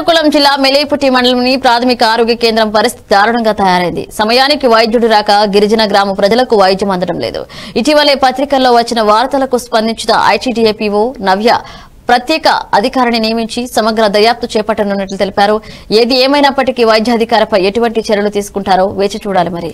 శ్రీకాకుళం జిల్లా మెలేపుట్టి మండలంలోని ప్రాథమిక ఆరోగ్య కేంద్రం పరిస్థితి దారుణంగా తయారైంది సమయానికి వైద్యుడు రాక గిరిజన గ్రామ ప్రజలకు వైద్యం అందడం లేదు ఇటీవలే పత్రికల్లో వచ్చిన వార్తలకు స్పందించిన ఐటీడీఏపీఓ నవ్య ప్రత్యేక అధికారిని నియమించి సమగ్ర దర్యాప్తు చేపట్టనున్నట్లు తెలిపారు ఏది ఏమైనప్పటికీ వైద్యాధికారిపై ఎటువంటి చర్యలు తీసుకుంటారో వేచి చూడాలి మరి